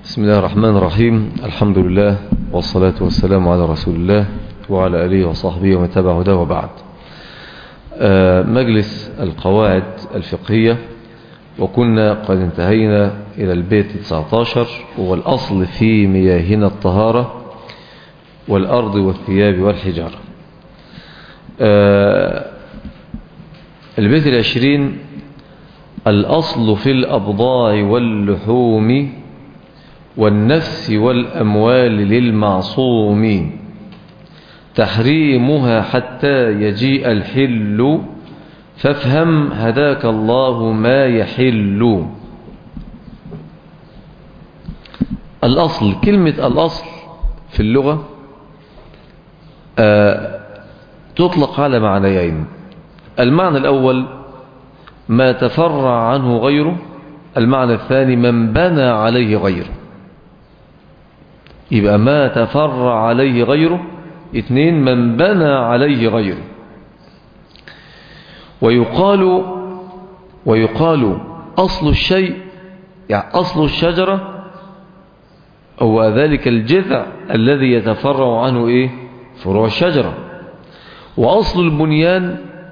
بسم الله الرحمن الرحيم الحمد لله والصلاة والسلام على رسول الله وعلى آله وصحبه ومن تبع هداه وبعد مجلس القواعد الفقهية وكنا قد انتهينا إلى البيت 19 وهو الأصل في مياهنا الطهارة والأرض والثياب والحجارة البيت العشرين الأصل في الأبضاع واللحوم والنفس والأموال للمعصوم تحريمها حتى يجيء الحل فافهم هداك الله ما يحل الأصل كلمة الأصل في اللغة آه تطلق على معنيين المعنى الأول ما تفرع عنه غيره المعنى الثاني من بنى عليه غيره يبقى ما تفرع عليه غيره اثنين من بنى عليه غيره ويقال ويقال أصل الشيء يعني أصل الشجرة هو ذلك الجذع الذي يتفرع عنه إيه فروع الشجرة وأصل البنيان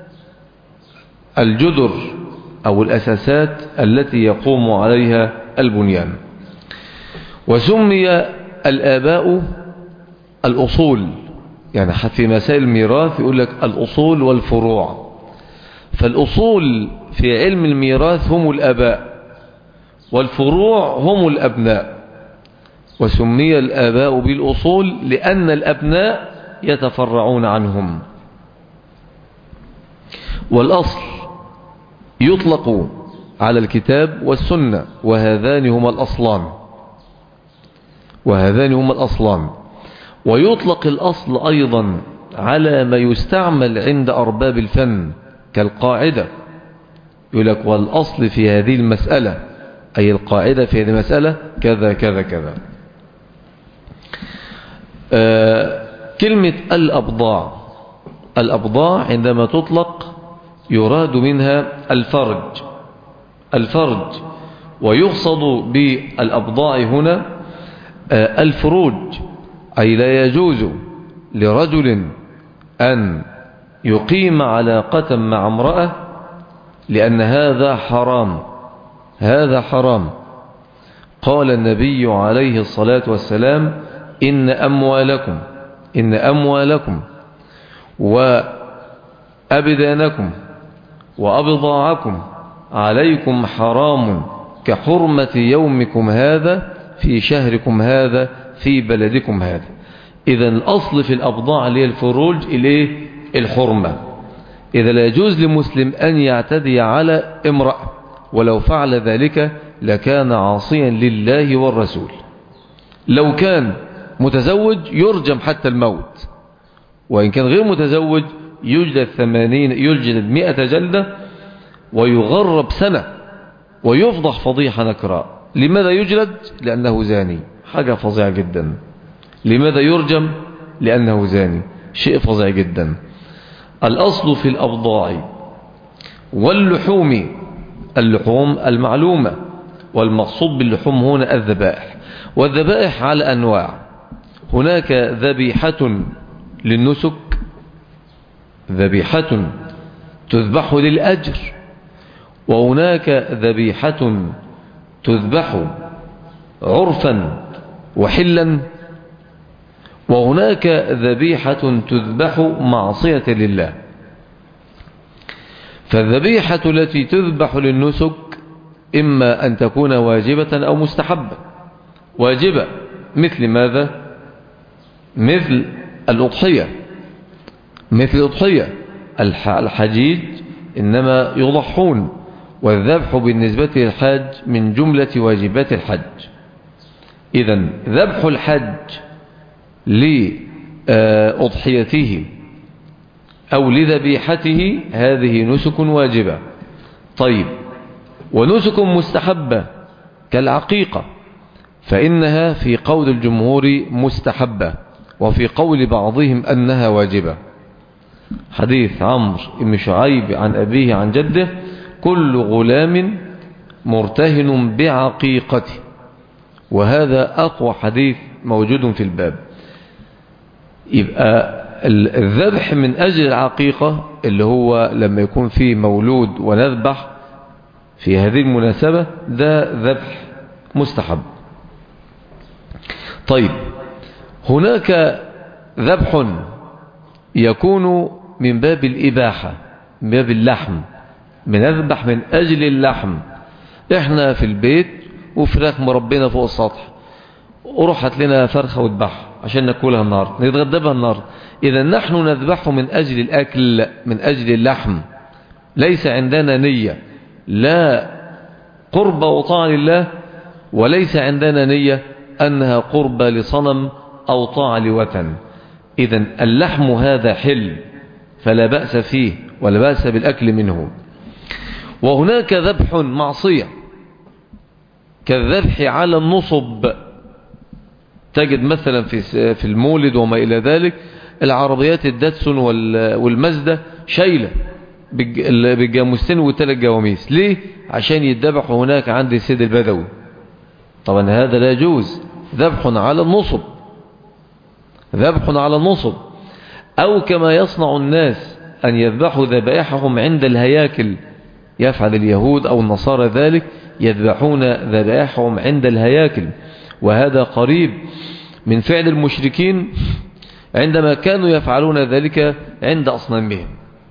الجدر أو الأساسات التي يقوم عليها البنيان وسمي الآباء الأصول يعني في مسائل الميراث يقول لك الأصول والفروع فالأصول في علم الميراث هم الآباء والفروع هم الأبناء وسمي الآباء بالأصول لأن الأبناء يتفرعون عنهم والأصل يطلق على الكتاب والسنة وهذان هما الأصلان وهذان هما الأصلان ويطلق الأصل أيضا على ما يستعمل عند أرباب الفن كالقاعدة يقول لك والأصل في هذه المسألة أي القاعدة في هذه المسألة كذا كذا كذا آه كلمة الأبضاع الأبضاع عندما تطلق يراد منها الفرج الفرج ويقصد بالأبضاع هنا آه الفروج أي لا يجوز لرجل أن يقيم علاقة مع امرأة لأن هذا حرام هذا حرام قال النبي عليه الصلاة والسلام إن أموالكم إن أموالكم وأبدانكم وأبضاعكم عليكم حرام كحرمة يومكم هذا في شهركم هذا في بلدكم هذا إذا الأصل في الأبضاع اللي هي الفروج إليه الحرمة إذا لا يجوز لمسلم أن يعتدي على امرأة ولو فعل ذلك لكان عاصيا لله والرسول لو كان متزوج يرجم حتى الموت وإن كان غير متزوج يجلد ثمانين يجلد مئة جلدة ويغرب سنة ويفضح فضيحة نكراء لماذا يجلد لأنه زاني حاجة فظيعة جدا لماذا يرجم لأنه زاني شيء فظيع جدا الأصل في الأبضاع واللحوم اللحوم المعلومة والمقصود باللحوم هنا الذبائح والذبائح على أنواع هناك ذبيحة للنسك ذبيحة تذبح للأجر وهناك ذبيحة تذبح عرفا وحلا وهناك ذبيحة تذبح معصية لله فالذبيحة التي تذبح للنسك إما أن تكون واجبة أو مستحبة واجبة مثل ماذا مثل الأضحية مثل الأضحية الحجيج إنما يضحون والذبح بالنسبة للحج من جملة واجبات الحج إذا ذبح الحج لأضحيته أو لذبيحته هذه نسك واجبة طيب ونسك مستحبة كالعقيقة فإنها في قول الجمهور مستحبة وفي قول بعضهم أنها واجبة حديث عمرو بن شعيب عن أبيه عن جده كل غلام مرتهن بعقيقته وهذا أقوى حديث موجود في الباب يبقى الذبح من أجل العقيقة اللي هو لما يكون فيه مولود ونذبح في هذه المناسبة ده ذبح مستحب طيب هناك ذبح يكون من باب الإباحة من باب اللحم بنذبح من أجل اللحم احنا في البيت وفراخ مربينا فوق السطح ورحت لنا فرخة وذبحها عشان ناكلها النهار نتغدى بها النهار إذا نحن نذبح من أجل الأكل من أجل اللحم ليس عندنا نية لا قرب وطاعة لله وليس عندنا نية أنها قرب لصنم أو طاعة لوثن إذا اللحم هذا حل فلا بأس فيه ولا بأس بالأكل منه وهناك ذبح معصية كالذبح على النصب تجد مثلا في في المولد وما إلى ذلك العربيات الداتسون والمزدة شايلة بالجاموستين والثلاث جواميس ليه عشان يتذبحوا هناك عند السيد البدوي طبعا هذا لا يجوز ذبح على النصب ذبح على النصب أو كما يصنع الناس أن يذبحوا ذبائحهم عند الهياكل يفعل اليهود أو النصارى ذلك يذبحون ذبائحهم عند الهياكل وهذا قريب من فعل المشركين عندما كانوا يفعلون ذلك عند أصنامهم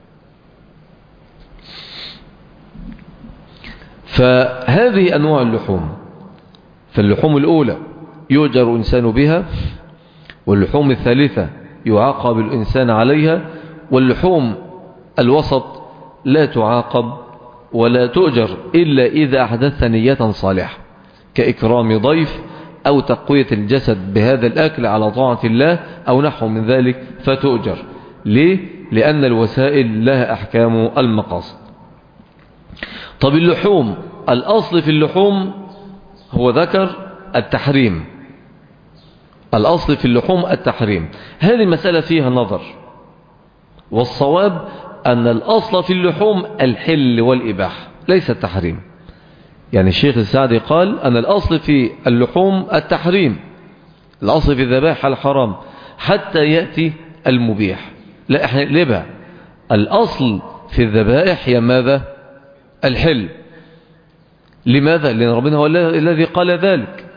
فهذه أنواع اللحوم فاللحوم الأولى يؤجر إنسان بها واللحوم الثالثة يعاقب الإنسان عليها واللحوم الوسط لا تعاقب ولا تؤجر إلا إذا أحدثت نية صالحة كإكرام ضيف أو تقوية الجسد بهذا الأكل على طاعة الله أو نحو من ذلك فتؤجر ليه؟ لأن الوسائل لها أحكام المقاصد طب اللحوم الأصل في اللحوم هو ذكر التحريم الأصل في اللحوم التحريم هذه المسألة فيها نظر والصواب أن الأصل في اللحوم الحل والإباحة ليس التحريم يعني الشيخ السعدي قال أن الأصل في اللحوم التحريم الأصل في الذبائح الحرام حتى يأتي المبيح لا احنا نقلبها الأصل في الذبائح هي ماذا الحل لماذا لأن ربنا هو الذي قال ذلك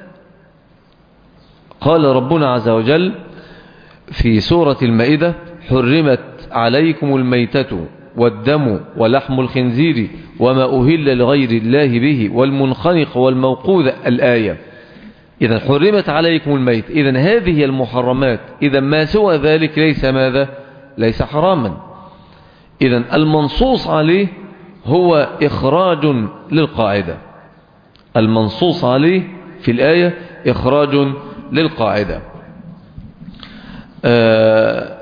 قال ربنا عز وجل في سورة المائدة حرمت عليكم الميتة والدم ولحم الخنزير وما أهل لغير الله به والمنخنق والموقوذ الآية إذا حرمت عليكم الميت إذا هذه المحرمات إذا ما سوى ذلك ليس ماذا ليس حراما إذا المنصوص عليه هو إخراج للقاعدة المنصوص عليه في الآية إخراج للقاعدة آه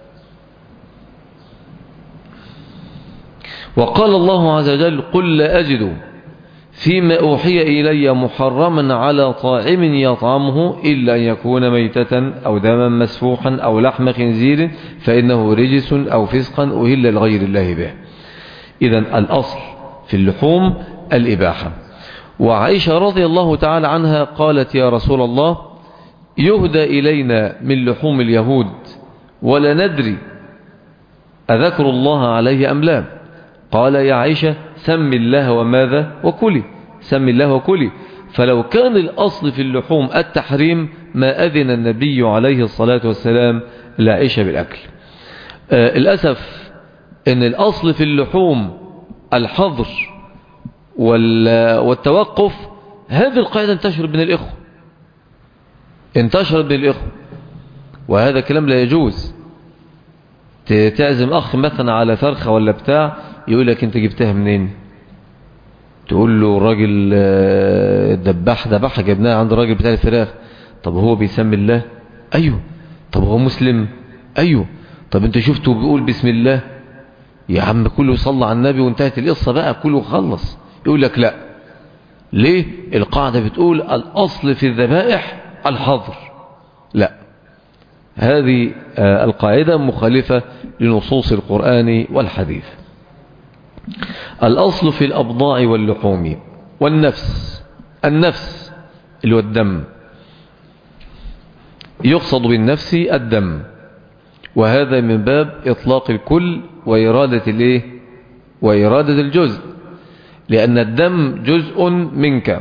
وقال الله عز وجل قل لا أجد فيما أوحي إلي محرما على طاعم يطعمه إلا أن يكون ميتة أو دما مسفوحا أو لحم خنزير فإنه رجس أو فسقا أهل لغير الله به إذا الأصل في اللحوم الإباحة وعائشة رضي الله تعالى عنها قالت يا رسول الله يهدى إلينا من لحوم اليهود ولا ندري أذكر الله عليه أم لا قال يا عائشة سم الله وماذا وكلي سم الله وكلي فلو كان الأصل في اللحوم التحريم ما أذن النبي عليه الصلاة والسلام لعيشة بالأكل آه الأسف أن الأصل في اللحوم الحظر والتوقف هذه القاعدة انتشرت بين الإخوة انتشرت بين الإخوة وهذا كلام لا يجوز تعزم أخ مثلا على فرخة ولا بتاع يقول لك انت جبتها منين تقول له الراجل دباح دباحة جبناها عند الراجل بتاع الفراخ طب هو بيسمي الله ايوه طب هو مسلم ايوه طب انت شفته بيقول بسم الله يا عم كله صلى على النبي وانتهت القصة بقى كله خلص يقول لك لا ليه القاعدة بتقول الاصل في الذبائح الحظر لا هذه القاعدة مخالفة لنصوص القرآن والحديث الأصل في الأبضاع واللحوم والنفس النفس اللي هو الدم يقصد بالنفس الدم وهذا من باب إطلاق الكل وإرادة الإيه وإرادة الجزء لأن الدم جزء منك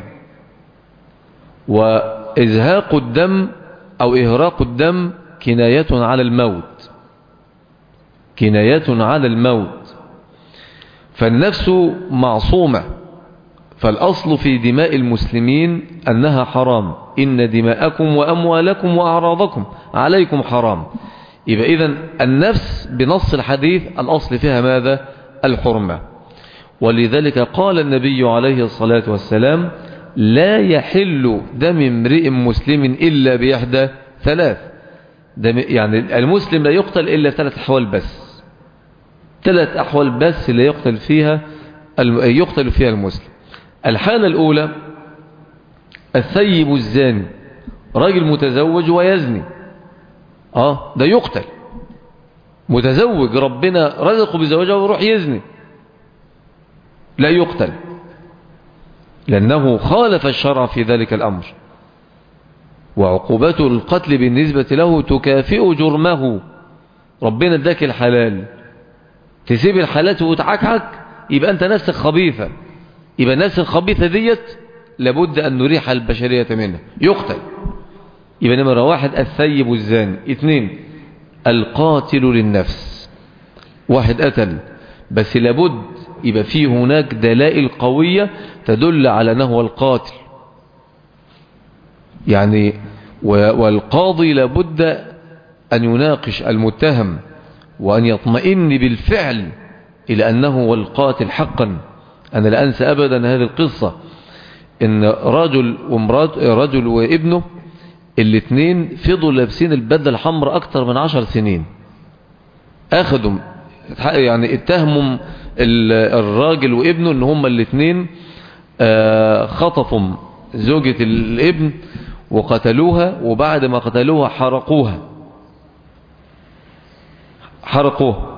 وإزهاق الدم أو إهراق الدم كناية على الموت كناية على الموت فالنفس معصومة فالأصل في دماء المسلمين أنها حرام إن دماءكم وأموالكم وأعراضكم عليكم حرام يبقى إذن النفس بنص الحديث الأصل فيها ماذا الحرمة ولذلك قال النبي عليه الصلاة والسلام لا يحل دم امرئ مسلم إلا بإحدى ثلاث دم يعني المسلم لا يقتل إلا ثلاث أحوال بس ثلاث أحوال بس لا يقتل فيها يقتل فيها المسلم الحالة الأولى الثيب الزاني راجل متزوج ويزني اه ده يقتل متزوج ربنا رزقه بزواجه ويروح يزني لا يقتل لأنه خالف الشرع في ذلك الأمر وعقوبته القتل بالنسبة له تكافئ جرمه ربنا اداك الحلال تسيب الحلال وتعكعك يبقى أنت نفسك خبيثة يبقى النفس الخبيثة ديت لابد أن نريح البشرية منها يقتل يبقى نمرة واحد الثيب الزاني اثنين القاتل للنفس واحد قتل بس لابد يبقى فيه هناك دلائل قوية تدل على أنه هو القاتل يعني والقاضي لابد أن يناقش المتهم وأن يطمئن بالفعل إلى أنه هو القاتل حقا أنا لا أنسى أبدا هذه القصة إن رجل ومرات رجل وابنه الاثنين فضلوا لابسين البدلة الحمراء أكتر من عشر سنين أخذوا يعني اتهموا الراجل وابنه ان هما الاثنين خطفوا زوجة الابن وقتلوها وبعد ما قتلوها حرقوها حرقوها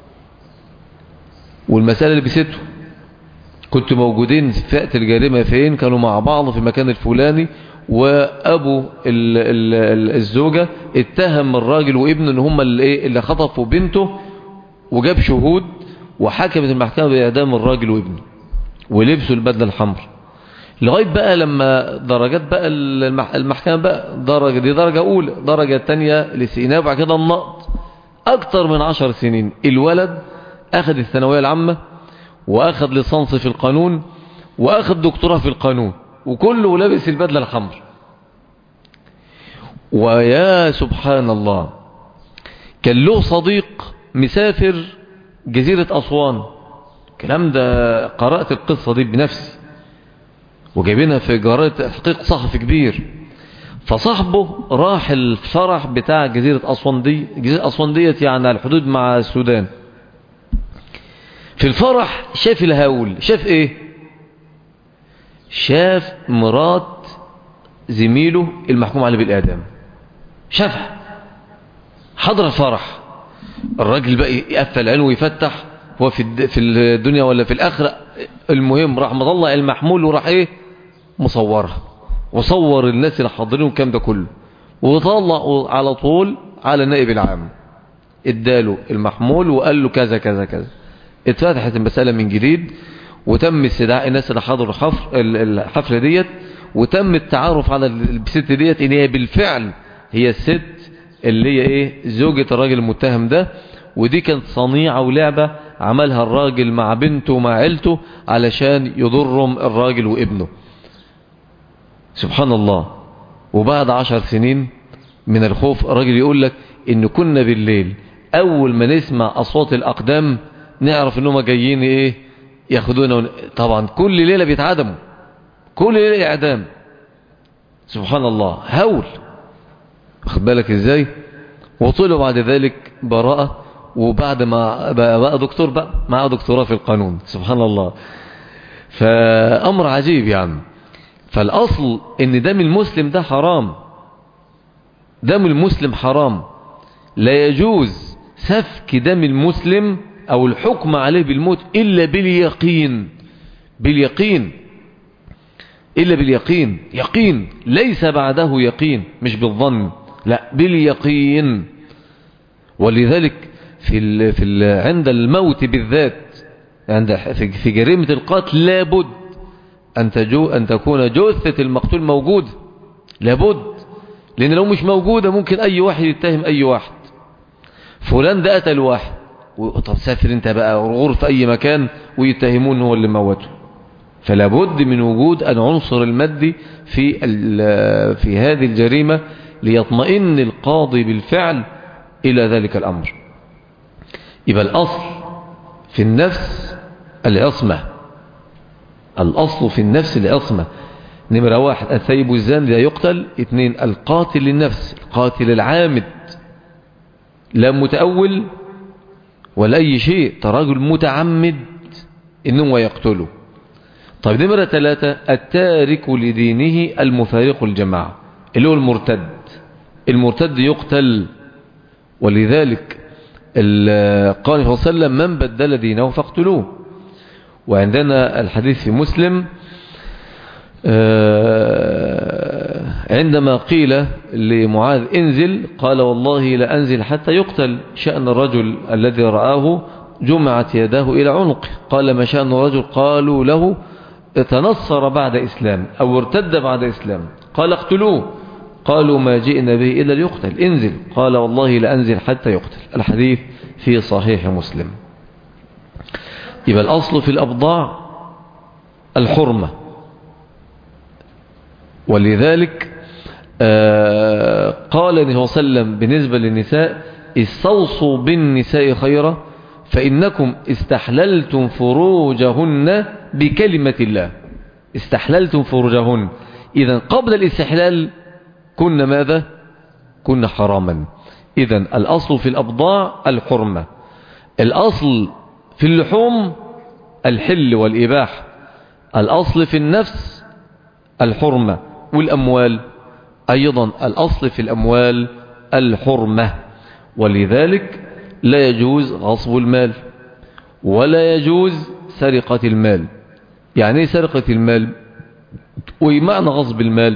والمسألة لبسته كنت موجودين في فئة الجريمة فين كانوا مع بعض في المكان الفلاني وابو ال ال الزوجة اتهم الراجل وابنه ان هم اللي, اللي خطفوا بنته وجاب شهود وحكمت المحكمة بإعدام الراجل وابنه ولبسوا البدلة الحمراء لغاية بقى لما درجات بقى المحكمة بقى درجة دي درجة أولى درجة تانية للسيناء وبعد كده النقط أكتر من عشر سنين الولد أخذ الثانوية العامة وأخذ ليسانس في القانون وأخذ دكتوراه في القانون وكله لابس البدلة الحمراء ويا سبحان الله كان له صديق مسافر جزيرة أسوان الكلام ده قرأت القصة دي بنفسي وجايبينها في جرائد تحقيق صحفي كبير فصاحبه راح الفرح بتاع جزيرة أسوان دي جزيرة أسوان ديت يعني على الحدود مع السودان في الفرح شاف الهول شاف ايه شاف مرات زميله المحكوم عليه بالإعدام شافها حضر الفرح الراجل بقى يقفل عينه ويفتح هو في في الدنيا ولا في الآخرة المهم راح مطلع المحمول وراح ايه مصورها وصور الناس اللي حاضرين والكلام ده كله وطلع على طول على النائب العام اداله المحمول وقال له كذا كذا كذا اتفتحت المسألة من جديد وتم استدعاء الناس اللي حضروا الحفر الحفلة ديت وتم التعارف على الست ديت ان هي بالفعل هي الست اللي هي ايه زوجة الراجل المتهم ده ودي كانت صنيعة ولعبة عملها الراجل مع بنته ومع عيلته علشان يضرهم الراجل وابنه سبحان الله وبعد عشر سنين من الخوف الراجل يقول لك ان كنا بالليل اول ما نسمع اصوات الاقدام نعرف انهم جايين ايه ياخدونا طبعا كل ليلة بيتعدموا كل ليلة اعدام سبحان الله هول واخد بالك ازاي وطلعوا بعد ذلك براءة وبعد ما بقى دكتور بقى معاه دكتوراه في القانون سبحان الله فأمر عجيب يعني فالأصل ان دم المسلم ده حرام دم المسلم حرام لا يجوز سفك دم المسلم او الحكم عليه بالموت الا باليقين باليقين الا باليقين يقين ليس بعده يقين مش بالظن لا باليقين ولذلك في ال في ال عند الموت بالذات عند في في جريمة القتل لابد أن, تجو أن تكون جثة المقتول موجودة لابد لأن لو مش موجودة ممكن أي واحد يتهم أي واحد فلان ده قتل واحد طب سافر انت بقى غور في أي مكان ويتهمون هو اللي موته فلا بد من وجود العنصر المادي في في هذه الجريمة ليطمئن القاضي بالفعل إلى ذلك الأمر يبقى الأصل في النفس العصمة الأصل في النفس العصمة نمرة واحد الثيب الزان لا يقتل اثنين القاتل للنفس القاتل العامد لا متأول ولا أي شيء تراجل متعمد إنه يقتله طيب نمرة ثلاثة التارك لدينه المفارق الجماعة اللي هو المرتد المرتد يقتل ولذلك قال صلى الله عليه وسلم من بدل دينه فاقتلوه وعندنا الحديث في مسلم عندما قيل لمعاذ انزل قال والله لا أنزل حتى يقتل شأن الرجل الذي رآه جمعت يداه إلى عنقه قال ما شأن الرجل قالوا له تنصر بعد إسلام أو ارتد بعد إسلام قال اقتلوه قالوا ما جئنا به إلا ليقتل انزل قال والله لأنزل حتى يقتل الحديث في صحيح مسلم يبقى الأصل في الأبضاع الحرمة ولذلك قال النبي صلى الله عليه وسلم بالنسبة للنساء استوصوا بالنساء خيرا فإنكم استحللتم فروجهن بكلمة الله استحللتم فروجهن إذا قبل الاستحلال كنا ماذا كنا حراما إذا الأصل في الأبضاع الحرمة الأصل في اللحوم الحل والإباحة الأصل في النفس الحرمة والأموال أيضا الأصل في الأموال الحرمة ولذلك لا يجوز غصب المال ولا يجوز سرقة المال يعني ايه سرقة المال ومعنى غصب المال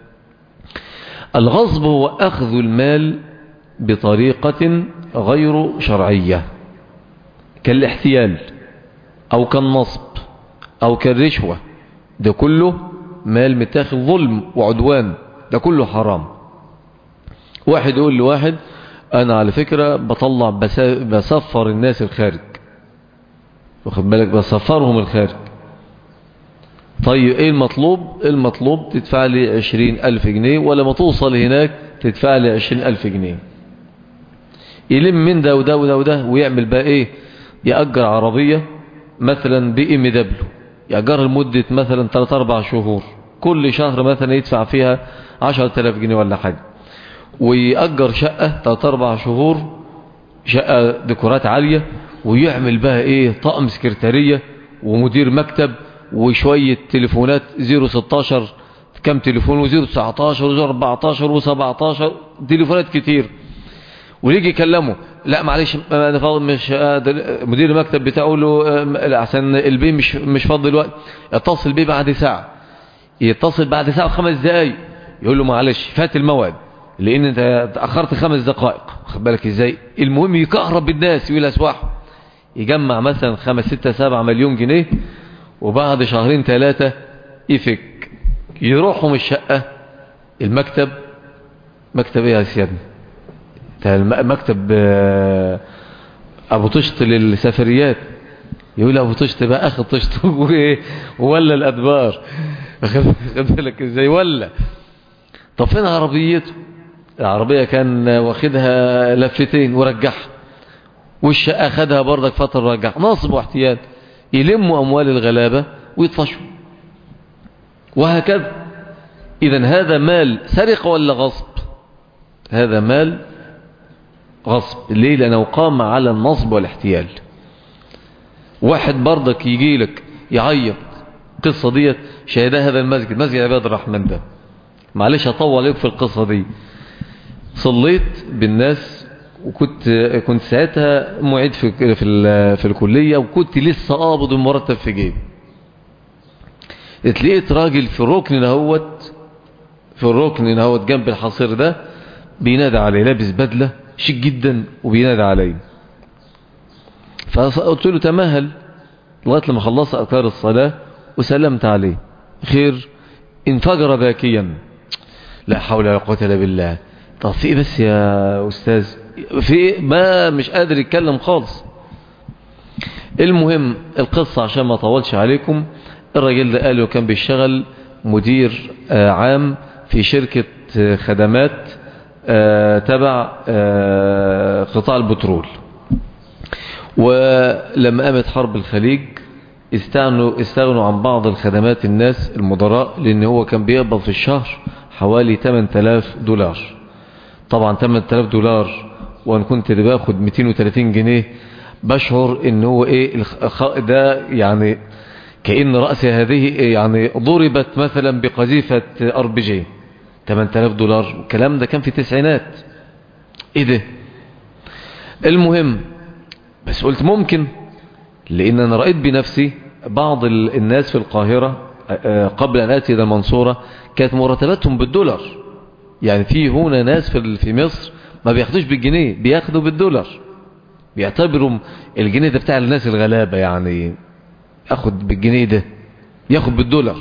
الغصب هو أخذ المال بطريقة غير شرعية كالاحتيال أو كالنصب أو كالرشوة ده كله مال متاخذ ظلم وعدوان ده كله حرام واحد يقول لواحد أنا على فكرة بطلع بسفر الناس الخارج واخد بالك بسفرهم الخارج طيب ايه المطلوب المطلوب تدفع لي عشرين الف جنيه ولما توصل هناك تدفع لي عشرين الف جنيه يلم من ده وده وده وده ويعمل بقى ايه يأجر عربية مثلا بي ام دبليو يأجرها لمدة مثلا 3 4 شهور كل شهر مثلا يدفع فيها 10000 جنيه ولا حاجة ويأجر شقة 3 4 شهور شقة ديكورات عالية ويعمل بقى ايه طقم سكرتارية ومدير مكتب وشوية تليفونات 016 كم تليفون و019 و014 و17 تليفونات كتير ويجي يكلمه لا معلش انا فاضل مش قادر مدير المكتب بتاعه له عشان البي مش مش فاضي الوقت اتصل بيه بعد ساعه يتصل بعد ساعه وخمس دقايق يقول له معلش فات الموعد لان انت اتاخرت خمس دقائق خد بالك ازاي المهم يكهرب بالناس يقول اسواح يجمع مثلا خمس ستة سبعة مليون جنيه وبعد شهرين ثلاثة يفك يروحوا من الشقة المكتب مكتب ايه يا سيادنا مكتب ابو طشت للسفريات يقول ابو طشت بقى اخذ طشت ولا الادبار خد بالك ازاي ولا طب فين عربيته العربية كان واخدها لفتين ورجعها والشقة خدها برضك فترة رجعها نصب واحتيال يلموا اموال الغلابة ويطفشوا وهكذا اذا هذا مال سرقة ولا غصب هذا مال غصب ليه لأنه قام على النصب والاحتيال واحد برضك يجي لك يعيط القصة ديت شهدها هذا المسجد مسجد عباد الرحمن ده معلش اطول عليك في القصة دي صليت بالناس وكنت كنت ساعتها معيد في في في الكلية وكنت لسه قابض المرتب في جيبي اتلقيت راجل في الركن نهوت في الركن نهوت جنب الحصير ده بينادى علي لابس بدلة شيك جدا وبينادى علي فقلت له تمهل لغاية لما خلص أذكار الصلاة وسلمت عليه خير انفجر باكيا لا حول ولا قوة الا بالله طب في ايه بس يا أستاذ في ايه ما مش قادر يتكلم خالص المهم القصة عشان ما طولش عليكم الراجل ده قال له كان بيشتغل مدير آه، عام في شركة آه، خدمات آه، تبع قطاع البترول ولما قامت حرب الخليج استغنوا, استغنوا عن بعض الخدمات الناس المدراء لان هو كان بيقبض في الشهر حوالي 8000 دولار طبعا 8000 دولار وانا كنت باخد 230 جنيه بشعر ان هو ايه ده يعني كأن رأس هذه يعني ضربت مثلا بقذيفة ار بي جي 8000 دولار الكلام ده كان في التسعينات ايه ده المهم بس قلت ممكن لان انا رأيت بنفسي بعض الناس في القاهرة قبل ان اتي الى المنصورة كانت مرتباتهم بالدولار يعني في هنا ناس في مصر ما بياخدوش بالجنيه بياخدوا بالدولار بيعتبروا الجنيه ده بتاع الناس الغلابة يعني اخد بالجنيه ده ياخد بالدولار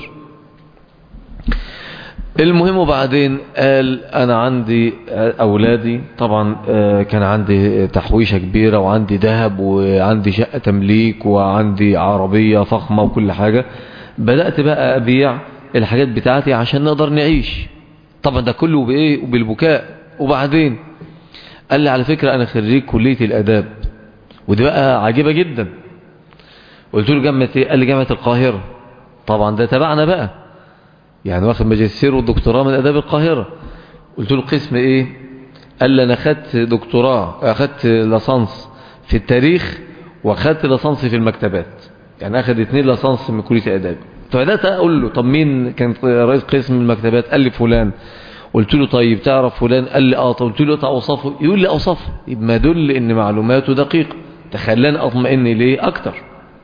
المهم وبعدين قال انا عندي اولادي طبعا كان عندي تحويشة كبيرة وعندي ذهب وعندي شقة تمليك وعندي عربية فخمة وكل حاجة بدأت بقى ابيع الحاجات بتاعتي عشان نقدر نعيش طبعا ده كله بايه وبالبكاء وبعدين قال لي على فكرة انا خريج كلية الاداب ودي بقى عجيبة جدا قلت له جامعة ايه قال لي جامعة القاهرة طبعا ده تبعنا بقى يعني واخد ماجستير ودكتوراه من اداب القاهرة قلت له قسم ايه قال لي انا خدت دكتوراه اخدت لاسانس في التاريخ واخدت لاسانس في المكتبات يعني اخد اتنين لاسانس من كلية الاداب فبدات اقول له طب مين كان رئيس قسم المكتبات قال لي فلان قلت له طيب تعرف فلان قال لي اه طب قلت له اوصفه يقول لي اوصفه يبقى ما دل ان معلوماته دقيقه تخلاني اطمئن ليه اكتر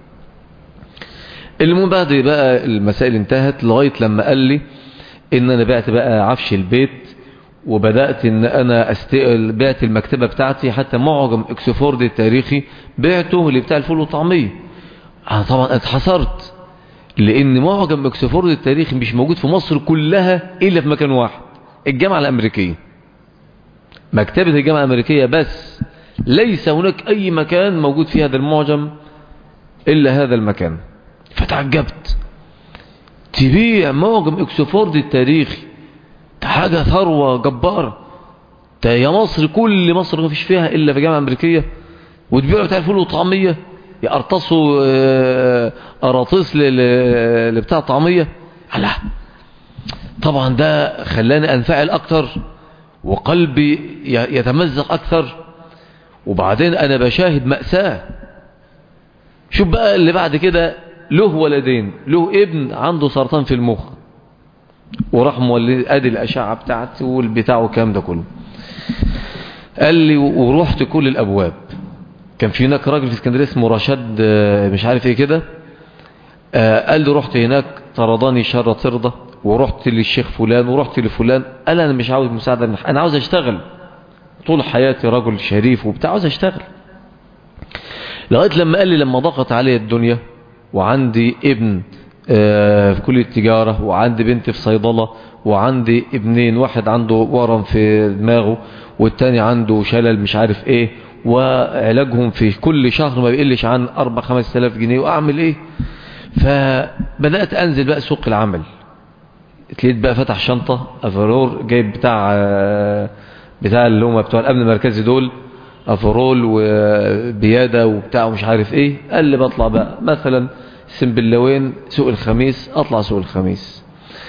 المهم بعد بقى المسائل انتهت لغايه لما قال لي ان انا بعت بقى عفش البيت وبدأت ان انا استقل بعت المكتبة بتاعتي حتى معجم اكسفورد التاريخي بعته اللي بتاع الفول والطعمية انا طبعا اتحصرت لان معجم اكسفورد التاريخي مش موجود في مصر كلها الا في مكان واحد الجامعة الامريكية مكتبة الجامعة الامريكية بس ليس هناك اي مكان موجود في هذا المعجم الا هذا المكان فتعجبت تبيع معجم اكسفورد التاريخي ده حاجة ثروة جبارة ده يا مصر كل مصر ما فيش فيها الا في الجامعة الامريكية وتبيعوا بتاع الفول والطعمية يقرطصوا قراطيس لبتاع طعمية لا طبعا ده خلاني انفعل اكتر وقلبي يتمزق اكثر وبعدين انا بشاهد مأساة شوف بقى اللي بعد كده له ولدين له ابن عنده سرطان في المخ وراح مولد ادي الاشعه بتاعتي والبتاع والكلام ده كله قال لي ورحت كل الابواب كان في هناك راجل في اسكندريه اسمه رشاد مش عارف ايه كده قال لي رحت هناك طرداني شر ترضى ورحت للشيخ فلان ورحت لفلان قال انا مش عاوز مساعده انا عاوز اشتغل طول حياتي رجل شريف وبتاع عاوز اشتغل لغايه لما قال لي لما ضغط علي الدنيا وعندي ابن في كلية التجارة وعندي بنت في صيدلة وعندي ابنين واحد عنده ورم في دماغه والتاني عنده شلل مش عارف ايه وعلاجهم في كل شهر ما بيقلش عن اربع خمس تلاف جنيه واعمل ايه فبدأت انزل بقى سوق العمل اتليت بقى فتح شنطة افرور جايب بتاع بتاع اللي هم بتوع الامن المركزي دول افرول وبيادة وبتاع ومش عارف ايه قال لي بطلع بقى مثلا سنبلاوين سوق الخميس اطلع سوق الخميس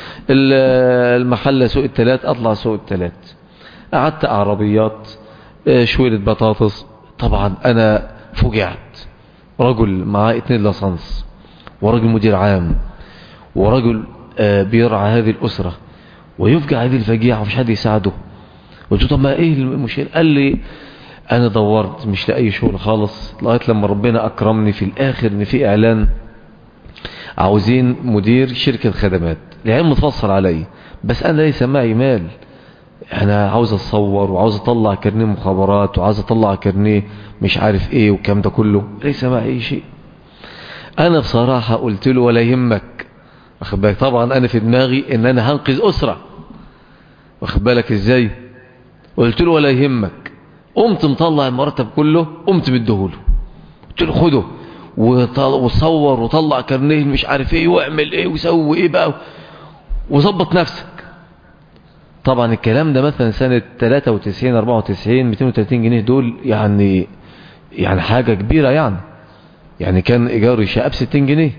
المحلة سوق التلات اطلع سوق التلات قعدت عربيات شويلة بطاطس طبعا انا فجعت رجل معاه اتنين لصنص ورجل مدير عام ورجل بيرعى هذه الاسرة ويفجع هذه الفجيعة ومش حد يساعده قلت له طب ما ايه المشكلة قال لي انا دورت مش لاقي شغل خالص لغايه لما ربنا اكرمني في الاخر ان في اعلان عاوزين مدير شركة خدمات العلم متفصل علي بس انا ليس معي مال انا عاوز اتصور وعاوز اطلع كارنيه مخابرات وعاوز اطلع كارنيه مش عارف ايه والكلام ده كله ليس مع اي شيء انا بصراحة قلت له ولا يهمك واخد بالك طبعا انا في دماغي ان انا هنقذ اسرة واخد بالك ازاي قلت له ولا يهمك قمت مطلع المرتب كله قمت مديهوله قلت له خده وصور وطلع كارنيه مش عارف ايه واعمل ايه وسوي ايه بقى وظبط نفسك طبعا الكلام ده مثلا سنة 93 94 230 جنيه دول يعني يعني حاجة كبيرة يعني يعني كان ايجار شقة ب 60 جنيه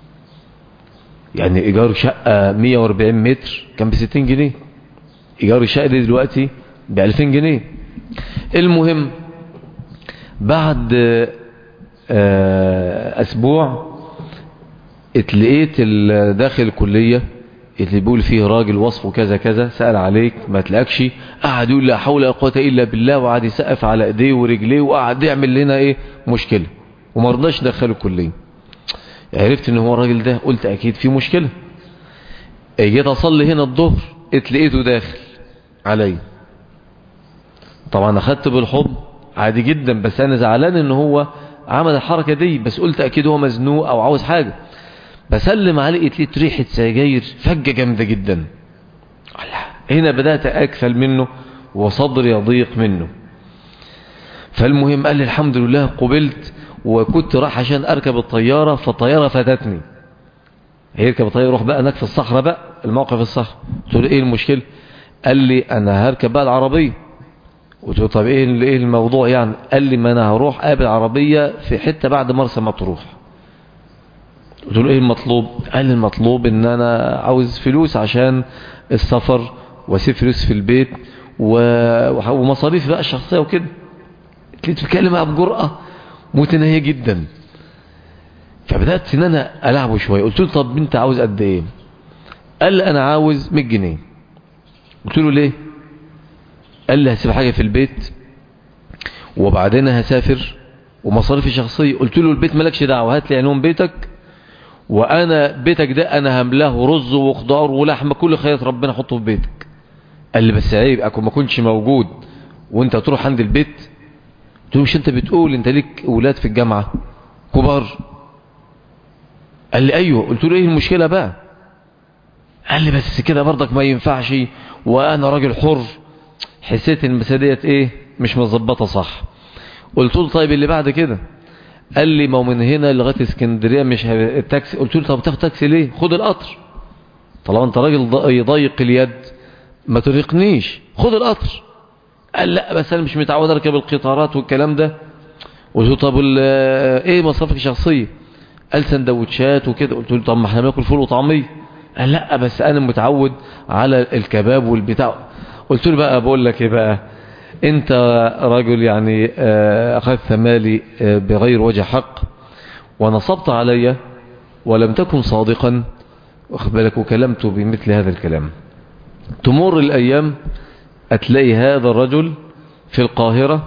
يعني ايجار شقة 140 متر كان ب 60 جنيه ايجار الشقة دي دلوقتي ب 2000 جنيه المهم بعد اسبوع اتلقيت داخل الكلية اللي بيقول فيه راجل وصفه كذا كذا سأل عليك ما تلاقش قعد يقول لا حول ولا قوه الا بالله وقعد يسقف على ايديه ورجليه وقعد يعمل لنا ايه مشكلة وما رضاش ندخله الكلية عرفت ان هو الراجل ده قلت اكيد في مشكلة جيت اصلي هنا الظهر اتلقيته داخل علي طبعا اخدت بالحضن عادي جدا بس انا زعلان ان هو عمل الحركة دي بس قلت اكيد هو مزنوق او عاوز حاجة بسلم عليه اتليت ريحة سجاير فجة جامدة جدا هنا بدأت اكفل منه وصدري يضيق منه فالمهم قال لي الحمد لله قبلت وكنت راح عشان اركب الطيارة فالطيارة فاتتني هيركب الطيارة يروح بقى هناك في الصحراء بقى الموقف الصحراء قلت له ايه المشكلة قال لي انا هركب بقى العربية قلت له طب ايه ايه الموضوع يعني قال لي ما انا هروح قابل عربية في حتة بعد مرسى مطروح قلت له ايه المطلوب قال لي المطلوب ان انا عاوز فلوس عشان السفر واسيب فلوس في البيت ومصاريف بقى الشخصية وكده قلت بتتكلم معاه بجرأة متناهية جدا فبدأت ان انا العبه شوية قلت له طب انت عاوز قد ايه قال لي انا عاوز 100 جنيه قلت له ليه قال لي هسيب حاجة في البيت وبعدين هسافر ومصاريفي شخصية قلت له البيت مالكش دعوة هات لي عنوان بيتك وانا بيتك ده انا هملاه رز وخضار ولحمة كل خيرات ربنا حطه في بيتك قال لي بس عيب اكون ما كنتش موجود وانت تروح عند البيت قلت له مش انت بتقول انت ليك اولاد في الجامعة كبار قال لي ايوه قلت له ايه المشكلة بقى قال لي بس كده برضك ما ينفعش وانا راجل حر حسيت ان المسادية ايه مش مظبطة صح قلت له طيب اللي بعد كده قال لي ما هو من هنا لغايه اسكندريه مش التاكسي قلت له طب تاخد تاكسي ليه خد القطر طالما انت راجل يضيق اليد ما ترهقنيش خد القطر قال لا بس انا مش متعود اركب القطارات والكلام ده قلت له طب ايه مصاريفك الشخصيه قال سندوتشات وكده قلت له طب ما احنا بناكل فول وطعميه قال لا بس انا متعود على الكباب والبتاع قلت له بقى بقول لك ايه بقى انت رجل يعني اخذت مالي بغير وجه حق ونصبت علي ولم تكن صادقا واخد بالك وكلمت بمثل هذا الكلام تمر الايام اتلاقي هذا الرجل في القاهرة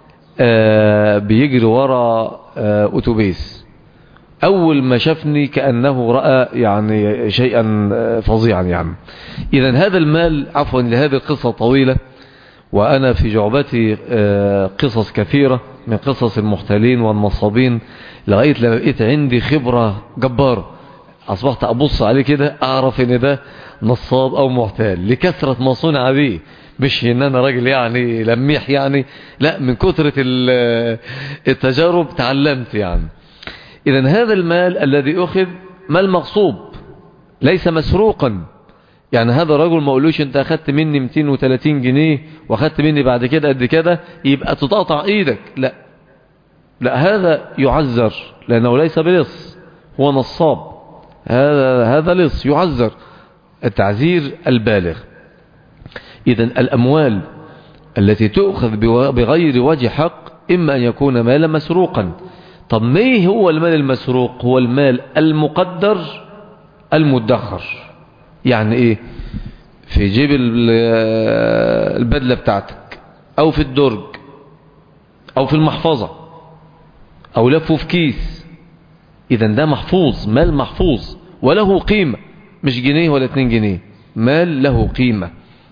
بيجري ورا اتوبيس اول ما شافني كأنه رأى يعني شيئا فظيعا يعني اذا هذا المال عفوا لهذه القصة طويلة وأنا في جعبتي قصص كثيرة من قصص المحتالين والنصابين لغاية لما بقيت عندي خبرة جبارة أصبحت أبص عليه كده أعرف إن ده نصاب أو محتال لكثرة ما صنع به مش إن أنا راجل يعني لميح يعني لا من كثرة التجارب تعلمت يعني إذا هذا المال الذي أخذ مال مغصوب ليس مسروقا يعني هذا الرجل ما قولوش انت اخدت مني 230 جنيه واخدت مني بعد كده قد كده يبقى تتقطع ايدك لا لا هذا يعذر لانه ليس بلص هو نصاب هذا هذا لص يعذر التعذير البالغ اذا الاموال التي تؤخذ بغير وجه حق اما ان يكون مالا مسروقا طب ما هو المال المسروق هو المال المقدر المدخر يعني ايه في جيب البدلة بتاعتك او في الدرج او في المحفظة او لفه في كيس اذا ده محفوظ مال محفوظ وله قيمة مش جنيه ولا اتنين جنيه مال له قيمة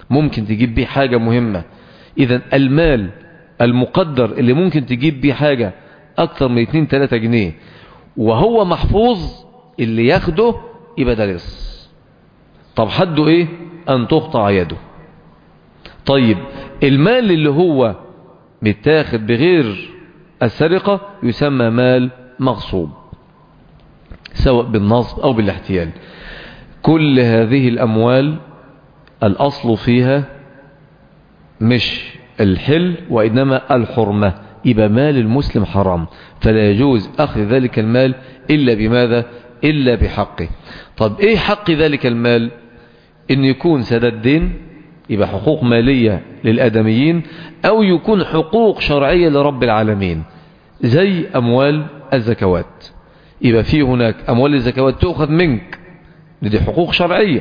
ممكن تجيب بيه حاجة مهمة إذا المال المقدر اللي ممكن تجيب بيه حاجة أكثر من 2-3 جنيه وهو محفوظ اللي ياخده يبقى ده لص طب حده إيه أن تقطع يده طيب المال اللي هو متاخد بغير السرقة يسمى مال مغصوب سواء بالنصب أو بالاحتيال كل هذه الأموال الأصل فيها مش الحل وإنما الحرمة يبقى مال المسلم حرام فلا يجوز أخذ ذلك المال إلا بماذا إلا بحقه طب إيه حق ذلك المال إن يكون سداد دين يبقى حقوق مالية للآدميين أو يكون حقوق شرعية لرب العالمين زي أموال الزكوات يبقى في هناك أموال الزكوات تأخذ منك دي حقوق شرعية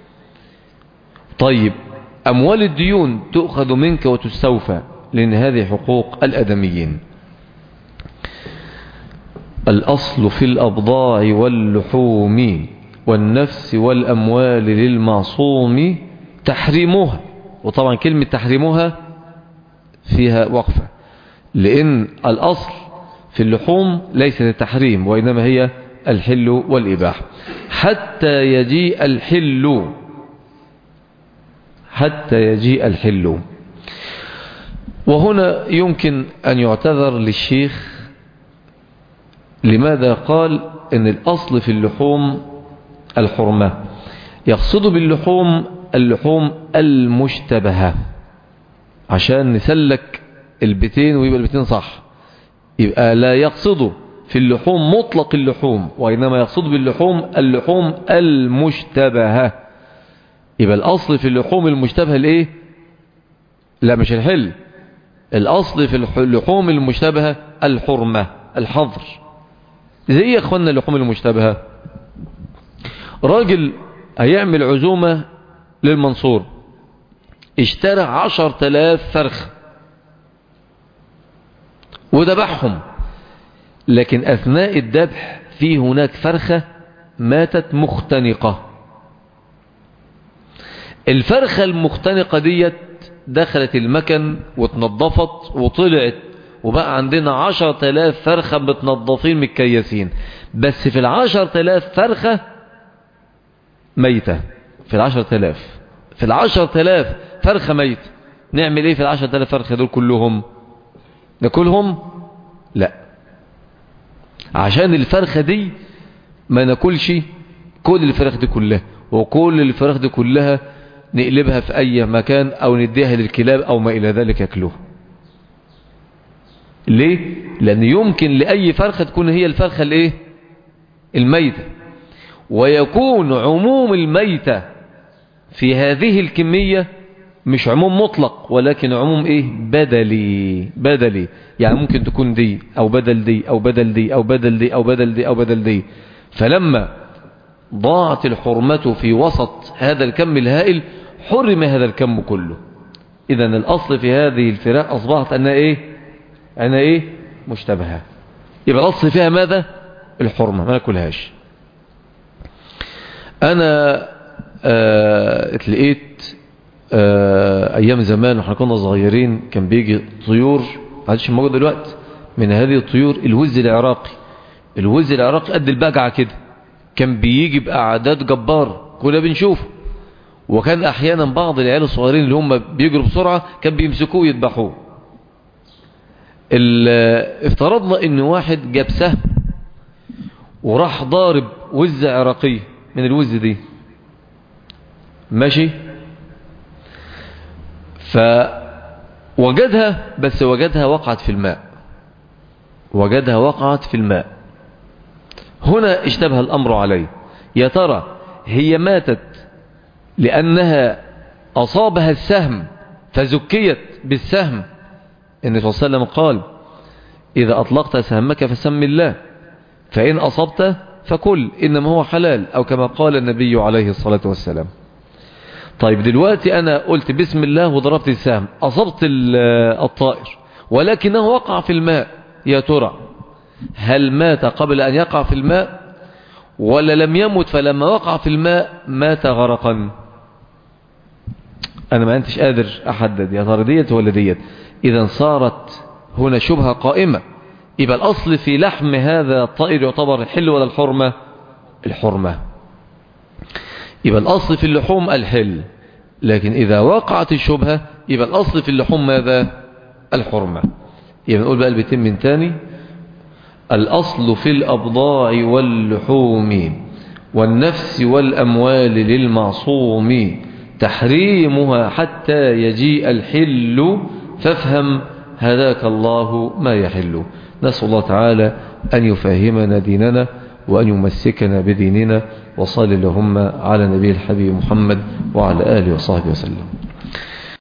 طيب أموال الديون تؤخذ منك وتستوفى لأن هذه حقوق الأدميين الأصل في الأبضاع واللحوم والنفس والأموال للمعصوم تحريمها وطبعا كلمة تحريمها فيها وقفة لأن الأصل في اللحوم ليس التحريم وإنما هي الحل والإباحة حتى يجيء الحل حتى يجيء الحل وهنا يمكن أن يعتذر للشيخ لماذا قال ان الأصل في اللحوم الحرمة يقصد باللحوم اللحوم المشتبهة عشان نسلك البيتين ويبقى البيتين صح يبقى لا يقصد في اللحوم مطلق اللحوم وإنما يقصد باللحوم اللحوم المشتبهة يبقى الأصل في اللحوم المشتبهة الايه لا مش الحل الأصل في اللحوم المشتبهة الحرمة الحظر زي يا اخوانا اللحوم المشتبهة راجل هيعمل عزومة للمنصور اشترى عشر تلاف فرخ وذبحهم لكن أثناء الذبح في هناك فرخة ماتت مختنقة الفرخة المختنقة ديت دخلت المكن واتنضفت وطلعت وبقى عندنا عشر تلاف فرخة متنضفين متكيسين بس في العشر تلاف فرخة ميتة في العشر تلاف في العشر تلاف فرخة ميتة نعمل ايه في العشر تلاف فرخة دول كلهم ناكلهم لا عشان الفرخة دي ما ناكلش كل الفراخ دي كلها وكل الفراخ دي كلها نقلبها في اي مكان او نديها للكلاب او ما الى ذلك ياكلوها ليه لان يمكن لاي فرخة تكون هي الفرخة الايه الميتة ويكون عموم الميتة في هذه الكمية مش عموم مطلق ولكن عموم ايه بدلي بدلي يعني ممكن تكون دي او بدل دي او بدل دي او بدل دي او بدل دي او بدل دي فلما ضاعت الحرمة في وسط هذا الكم الهائل حرم هذا الكم كله اذا الاصل في هذه الفراق اصبحت انها ايه انها ايه مشتبهة يبقى الاصل فيها ماذا الحرمة ما ناكلهاش انا آه اتلقيت آه ايام زمان واحنا كنا صغيرين كان بيجي طيور عادش موجود دلوقتي من هذه الطيور الوز العراقي الوز العراقي قد البجعة كده كان بيجي بأعداد جبار كنا بنشوفه وكان احيانا بعض العيال الصغيرين اللي هم بيجروا بسرعة كان بيمسكوه يذبحوه افترضنا ان واحد جاب سهم وراح ضارب وز عراقية من الوز دي ماشي فوجدها بس وجدها وقعت في الماء وجدها وقعت في الماء هنا اشتبه الأمر عليه يا ترى هي ماتت لأنها أصابها السهم فزكيت بالسهم النبي صلى الله عليه وسلم قال إذا أطلقت سهمك فسم الله فإن أصبت فكل إنما هو حلال أو كما قال النبي عليه الصلاة والسلام طيب دلوقتي أنا قلت بسم الله وضربت السهم أصبت الطائر ولكنه وقع في الماء يا ترى هل مات قبل أن يقع في الماء ولا لم يمت فلما وقع في الماء مات غرقا أنا ما أنتش قادر أحدد يا ترى ديت ولا ديت إذا صارت هنا شبهة قائمة يبقى الأصل في لحم هذا الطائر يعتبر الحل ولا الحرمة الحرمة يبقى الأصل في اللحوم الحل لكن إذا وقعت الشبهة يبقى الأصل في اللحوم ماذا الحرمة يبقى نقول بقى البيتين من تاني الأصل في الأبضاع واللحوم والنفس والأموال للمعصوم تحريمها حتى يجيء الحل فافهم هداك الله ما يحل نسأل الله تعالى أن يفهمنا ديننا وأن يمسكنا بديننا وصل اللهم على نبي الحبيب محمد وعلى آله وصحبه وسلم